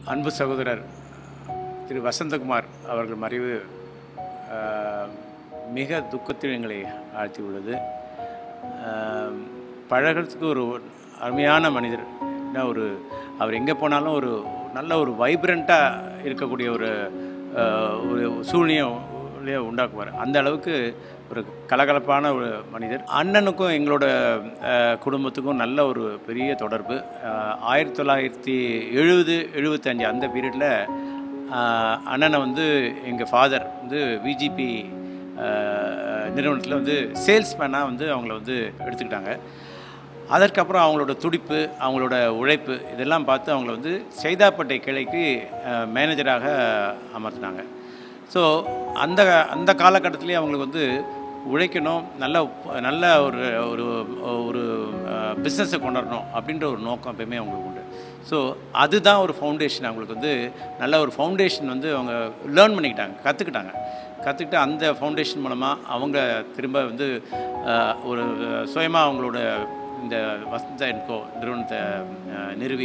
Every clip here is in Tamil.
அன்பு சகோதரர் திரு வசந்தகுமார் அவர்கள் மறைவு ஆஹ், மிக துக்கத்தில் எங்களை ஆழ்த்தியுள்ளது ஆஹ், பழகிறதுக்கு ஒரு அருமையான மனிதர் என்ன ஒரு அவர் எங்கே போனாலும் ஒரு நல்ல ஒரு வைப்ரண்ட்டாக இருக்கக்கூடிய ஒரு ஆஹ், ஒரு சூழ்நிலையை உண்டாக்குவார் அந்த அளவுக்கு ஒரு கலகலப்பான ஒரு மனிதர் அண்ணனுக்கும் எங்களோட ஆஹ், குடும்பத்துக்கும் நல்ல ஒரு பெரிய தொடர்பு ஆஹ், ஆயிரத்தி தொள்ளாயிரத்தி எழுபது எழுபத்தஞ்சு அந்த பீரியடில் அண்ணனை வந்து எங்கள் ஃபாதர் வந்து விஜிபி நிறுவனத்தில் வந்து சேல்ஸ்மேனாக வந்து அவங்கள வந்து எடுத்துக்கிட்டாங்க அதற்கப்புறம் அவங்களோட துடிப்பு அவங்களோட உழைப்பு இதெல்லாம் பார்த்து அவங்கள வந்து சைதாப்பேட்டை கிளைக்கு அஹ், மேனேஜராக அமர்த்தினாங்க ஸோ அந்த அந்த காலகட்டத்திலேயே அவங்களுக்கு வந்து உழைக்கணும் நல்ல நல்ல ஒரு ஒரு ஒரு பிஸ்னஸை கொண்டாடணும் அப்படின்ற ஒரு நோக்கம் எப்பயுமே அவங்களுக்கு உண்டு ஸோ அதுதான் ஒரு ஃபவுண்டேஷன் அவங்களுக்கு வந்து நல்ல ஒரு ஃபவுண்டேஷன் வந்து அவங்க லேர்ன் பண்ணிக்கிட்டாங்க கற்றுக்கிட்டாங்க கற்றுக்கிட்டு அந்த ஃபவுண்டேஷன் மூலமாக அவங்க திரும்ப வந்து அஹ், ஒரு சுயமாக அவங்களோட இந்த வசந்த என்கோ நிறுவனத்தை அஹ், நிறுவி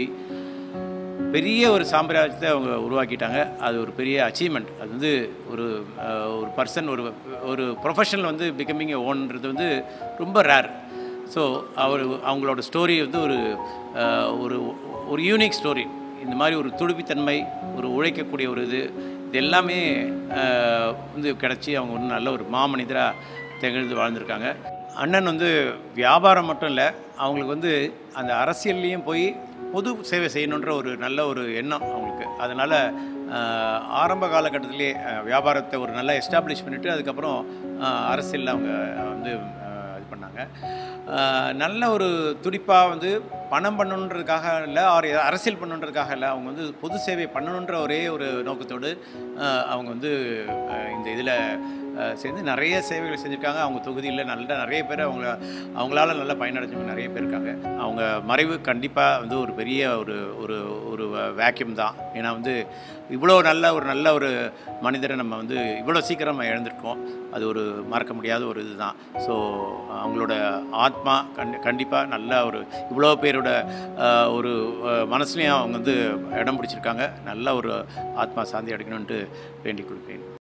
பெரிய ஒரு சாம்ராஜ்யத்தை அவங்க உருவாக்கிட்டாங்க அது ஒரு பெரிய அச்சீவ்மெண்ட் அது வந்து ஒரு அஹ், ஒரு பர்சன் ஒரு ஒரு ப்ரொஃபஷனல் வந்து பிகமிங் ஓன்றது வந்து ரொம்ப ரேர் ஸோ அவர் அவங்களோட ஸ்டோரி வந்து ஒரு அஹ், ஒரு ஒரு யூனிக் ஸ்டோரி இந்த மாதிரி ஒரு துடுப்பித்தன்மை ஒரு உழைக்கக்கூடிய ஒரு இது இது எல்லாமே அஹ், வந்து கிடச்சி அவங்க ஒரு நல்ல ஒரு மாமனிதராக திகழ்ந்து வாழ்ந்திருக்காங்க அண்ணன் வந்து வியாபாரம் மட்டும் இல்லை அவங்களுக்கு வந்து அந்த அரசியல்லையும் போய் பொது சேவை செய்யணுன்ற ஒரு நல்ல ஒரு எண்ணம் அவங்களுக்கு அதனால் ஆரம்ப காலகட்டத்திலே அஹ், வியாபாரத்தை ஒரு நல்லா எஸ்டாப்ளிஷ் பண்ணிவிட்டு அதுக்கப்புறம் அரசியலில் அவங்க வந்து அஹ், இது பண்ணாங்க அஹ், நல்ல ஒரு துடிப்பாக வந்து பணம் பண்ணணுன்றதுக்காக இல்லை ஆர் அரசியல் பண்ணணுன்றதுக்காக இல்லை அவங்க வந்து பொது சேவை பண்ணணுன்ற ஒரே ஒரு நோக்கத்தோடு அஹ், அவங்க வந்து அஹ், இந்த இதில் சேர்ந்து நிறைய சேவைகள் செஞ்சுருக்காங்க அவங்க தொகுதியில் நல்ல நிறைய பேர் அவங்க அவங்களால நல்ல பயனடைஞ்சவங்க நிறைய பேர் இருக்காங்க அவங்க மறைவு கண்டிப்பாக வந்து ஒரு பெரிய ஒரு ஒரு ஒரு வேக்யூம் தான் ஏன்னா வந்து இவ்வளோ நல்ல ஒரு நல்ல ஒரு மனிதரை நம்ம வந்து இவ்வளோ சீக்கிரம் நம்ம இழந்திருக்கோம் அது ஒரு மறக்க முடியாத ஒரு இதுதான் ஸோ அவங்களோட ஆத்மா கண்டி கண்டிப்பாக நல்ல ஒரு இவ்வளோ பேரோட அஹ், ஒரு அஹ், மனசுலையும் அவங்க வந்து இடம் பிடிச்சிருக்காங்க நல்ல ஒரு ஆத்மா சாந்தி அடைக்கணுன்ட்டு வேண்டிக் கொள்கிறேன்